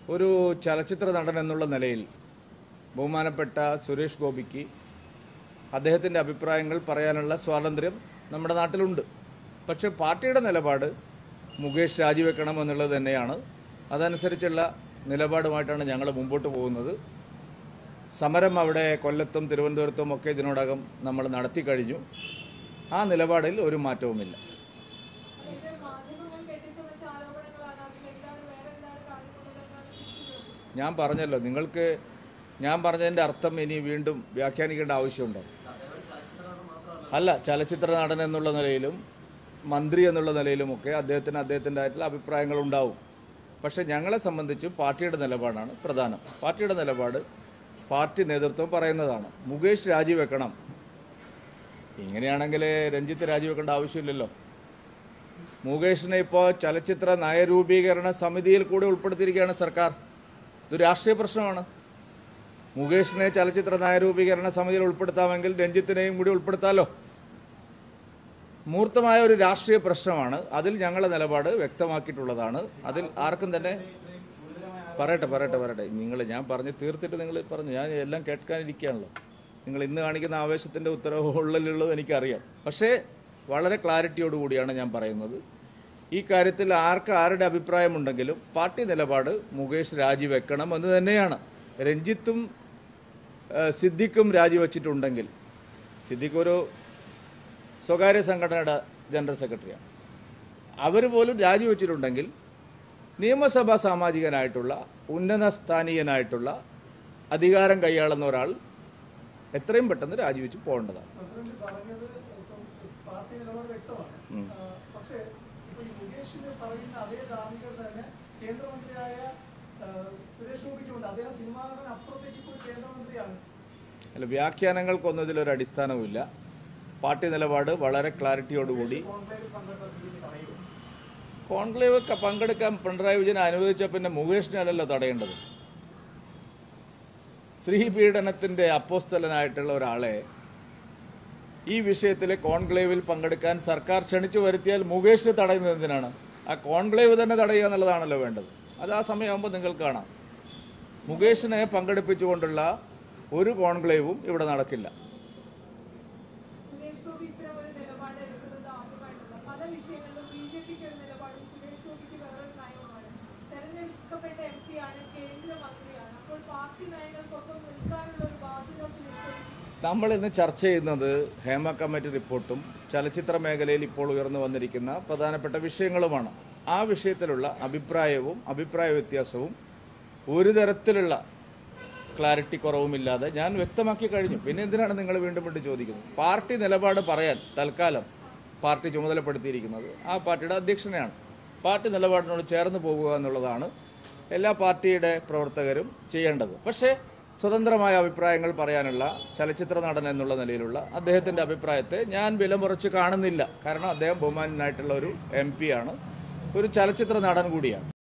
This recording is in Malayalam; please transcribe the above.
ഒരു ചലച്ചിത്ര നടൻ എന്നുള്ള നിലയിൽ ബഹുമാനപ്പെട്ട സുരേഷ് ഗോപിക്ക് അദ്ദേഹത്തിൻ്റെ അഭിപ്രായങ്ങൾ പറയാനുള്ള സ്വാതന്ത്ര്യം നമ്മുടെ നാട്ടിലുണ്ട് പക്ഷേ പാർട്ടിയുടെ നിലപാട് മുകേഷ് രാജിവെക്കണം എന്നുള്ളത് തന്നെയാണ് അതനുസരിച്ചുള്ള നിലപാടുമായിട്ടാണ് ഞങ്ങൾ മുമ്പോട്ട് പോകുന്നത് സമരം അവിടെ കൊല്ലത്തും തിരുവനന്തപുരത്തും ഒക്കെ ഇതിനോടകം നമ്മൾ നടത്തി കഴിഞ്ഞു ആ നിലപാടിൽ ഒരു മാറ്റവുമില്ല ഇത് മാധ്യമങ്ങൾ കെട്ടിച്ചമച്ച ആരോപണങ്ങളാണ് അതിലെന്താണ് വേറെ എന്താണ് കാര്യമുള്ളതെന്നാണ് ചിന്തിക്കുന്നത് ഞാൻ പറഞ്ഞല്ലോ നിങ്ങൾക്ക് ഞാൻ പറഞ്ഞതിൻ്റെ അർത്ഥം ഇനി വീണ്ടും വ്യാഖ്യാനിക്കേണ്ട ആവശ്യമുണ്ടോ അല്ല ചലച്ചിത്ര നടൻ എന്നുള്ള നിലയിലും മന്ത്രി എന്നുള്ള നിലയിലുമൊക്കെ അദ്ദേഹത്തിന് അദ്ദേഹത്തിൻ്റെ ആയിട്ടുള്ള അഭിപ്രായങ്ങൾ ഉണ്ടാവും പക്ഷേ ഞങ്ങളെ സംബന്ധിച്ച് പാർട്ടിയുടെ നിലപാടാണ് പ്രധാനം പാർട്ടിയുടെ നിലപാട് പാർട്ടി നേതൃത്വം പറയുന്നതാണ് മുകേഷ് രാജിവെക്കണം ഇങ്ങനെയാണെങ്കിൽ രഞ്ജിത്ത് രാജിവെക്കേണ്ട ആവശ്യമില്ലല്ലോ മുകേഷിനെ ഇപ്പോൾ ചലച്ചിത്ര നയരൂപീകരണ സമിതിയിൽ കൂടെ ഉൾപ്പെടുത്തിയിരിക്കുകയാണ് സർക്കാർ ഇത് രാഷ്ട്രീയ പ്രശ്നമാണ് മുകേഷിനെ ചലച്ചിത്ര നയരൂപീകരണ സമിതിയിൽ ഉൾപ്പെടുത്താമെങ്കിൽ രഞ്ജിത്തിനെയും കൂടി ഉൾപ്പെടുത്താമല്ലോ മൂർത്തമായ ഒരു രാഷ്ട്രീയ പ്രശ്നമാണ് അതിൽ ഞങ്ങളുടെ നിലപാട് വ്യക്തമാക്കിയിട്ടുള്ളതാണ് അതിൽ ആർക്കും തന്നെ പറയട്ടെ പറയട്ടെ പറയട്ടെ നിങ്ങൾ ഞാൻ പറഞ്ഞ് തീർത്തിട്ട് നിങ്ങൾ പറഞ്ഞു ഞാൻ എല്ലാം കേൾക്കാനിരിക്കുകയാണല്ലോ നിങ്ങൾ ഇന്ന് കാണിക്കുന്ന ആവേശത്തിൻ്റെ ഉത്തരവുള്ളിലുള്ളത് എനിക്കറിയാം പക്ഷേ വളരെ ക്ലാരിറ്റിയോട് കൂടിയാണ് ഞാൻ പറയുന്നത് ഈ കാര്യത്തിൽ ആർക്ക് ആരുടെ അഭിപ്രായമുണ്ടെങ്കിലും പാർട്ടി നിലപാട് മുകേഷ് രാജിവെക്കണം എന്ന് തന്നെയാണ് രഞ്ജിത്തും ഏഹ്, സിദ്ദിഖും രാജിവെച്ചിട്ടുണ്ടെങ്കിൽ സിദ്ദിഖ് ഒരു സ്വകാര്യ സംഘടനയുടെ ജനറൽ സെക്രട്ടറിയാണ് അവർ പോലും രാജിവെച്ചിട്ടുണ്ടെങ്കിൽ നിയമസഭാ സാമാജികനായിട്ടുള്ള ഉന്നത സ്ഥാനീയനായിട്ടുള്ള അധികാരം കൈയാളുന്ന ഒരാൾ എത്രയും പെട്ടെന്ന് രാജിവെച്ച് പോകേണ്ടതാണ് പ്രസിഡന്റ് പറഞ്ഞത് ഇപ്പം പാർട്ടി നിലപാട് വ്യക്തമാണ് ഉം. ആ, പക്ഷേ ഇപ്പൊ ഈ മുകേഷിന് പറയുന്ന അതേ ധാർമ്മികത തന്നെ കേന്ദ്രമന്ത്രിയായ ആ, സുരേഷ് ഗോപിക്കുണ്ട് അദ്ദേഹം സിനിമാ നടൻ അപ്പുറത്തേക്ക് ഇപ്പോൾ കേന്ദ്രമന്ത്രിയാണ് അല്ല വ്യാഖ്യാനങ്ങൾക്കൊന്നും ഇതിലൊരു അടിസ്ഥാനവുമില്ല പാർട്ടി നിലപാട് വളരെ ക്ലാരിറ്റിയോടുകൂടി കോൺക്ലേവ് ക- പങ്കെടുക്കാൻ പിണറായി വിജയൻ അനുവദിച്ച പിന്നെ മുകേഷിനല്ലല്ലോ തടയേണ്ടത് സ്ത്രീ പീഡനത്തിന്റെ അപ്പോസ്തലനായിട്ടുള്ള ഒരാളെ ഈ വിഷയത്തിൽ കോൺക്ലേവിൽ പങ്കെടുക്കാൻ സർക്കാർ ക്ഷണിച്ചു വരുത്തിയാൽ മുകേഷിനെ തടയുന്നത് എന്തിനാണ് ആ കോൺക്ലേവ് തന്നെ തടയുക എന്നുള്ളതാണല്ലോ വേണ്ടത് അത് ആ സമയമാകുമ്പോൾ നിങ്ങൾക്ക് കാണാം മുകേഷിനെ പങ്കെടുപ്പിച്ചുകൊണ്ടുള്ള ഒരു കോൺക്ലേവും ഇവിടെ നടക്കില്ല സുരേഷ് ഗോപി ഇത്തരം ഒരു നിലപാട് എടുക്കുന്നത് ആദ്യമായിട്ടല്ല പല വിഷയങ്ങളിലും ബി ജെ പിക്ക് ഒരു നിലപാടും സുരേഷ് ഗോപിക്ക് വേറൊരു നയവുമാണ് തെരഞ്ഞെടുക്കപ്പെട്ട എം പി ആണ് കേന്ദ്രമന്ത്രിയാണ് അപ്പോൾ പാർട്ടി നയങ്ങൾക്കൊപ്പം നിൽക്കാനുള്ള ഒരു ബാധ്യത സുരേഷ് ഗോപി നമ്മൾ ഇന്ന് ചർച്ച ചെയ്യുന്നത് ഹേമ കമ്മിറ്റി റിപ്പോർട്ടും ചലച്ചിത്ര മേഖലയിൽ ഇപ്പോൾ ഉയർന്നു വന്നിരിക്കുന്ന പ്രധാനപ്പെട്ട വിഷയങ്ങളുമാണ് ആ വിഷയത്തിലുള്ള അഭിപ്രായവും അഭിപ്രായ വ്യത്യാസവും ഒരു തരത്തിലുള്ള ക്ലാരിറ്റി കുറവുമില്ലാതെ ഞാൻ വ്യക്തമാക്കി കഴിഞ്ഞു പിന്നെ എന്തിനാണ് നിങ്ങൾ വീണ്ടും വീണ്ടും ചോദിക്കുന്നത് പാർട്ടി നിലപാട് പറയാൻ തൽക്കാലം പാർട്ടി ചുമതലപ്പെടുത്തിയിരിക്കുന്നത് ആ പാർട്ടിയുടെ അധ്യക്ഷനെയാണ് പാർട്ടി നിലപാടിനോട് ചേർന്ന് പോകുക എന്നുള്ളതാണ് എല്ലാ പാർട്ടിയുടെ പ്രവർത്തകരും ചെയ്യേണ്ടത് പക്ഷേ സ്വതന്ത്രമായ അഭിപ്രായങ്ങൾ പറയാനുള്ള ചലച്ചിത്ര നടൻ എന്നുള്ള നിലയിലുള്ള അദ്ദേഹത്തിൻ്റെ അഭിപ്രായത്തെ ഞാൻ വിലമുറച്ച് കാണുന്നില്ല കാരണം അദ്ദേഹം ബഹുമാനായിട്ടുള്ള ഒരു എം ആണ് ഒരു ചലച്ചിത്ര നടൻ കൂടിയാണ്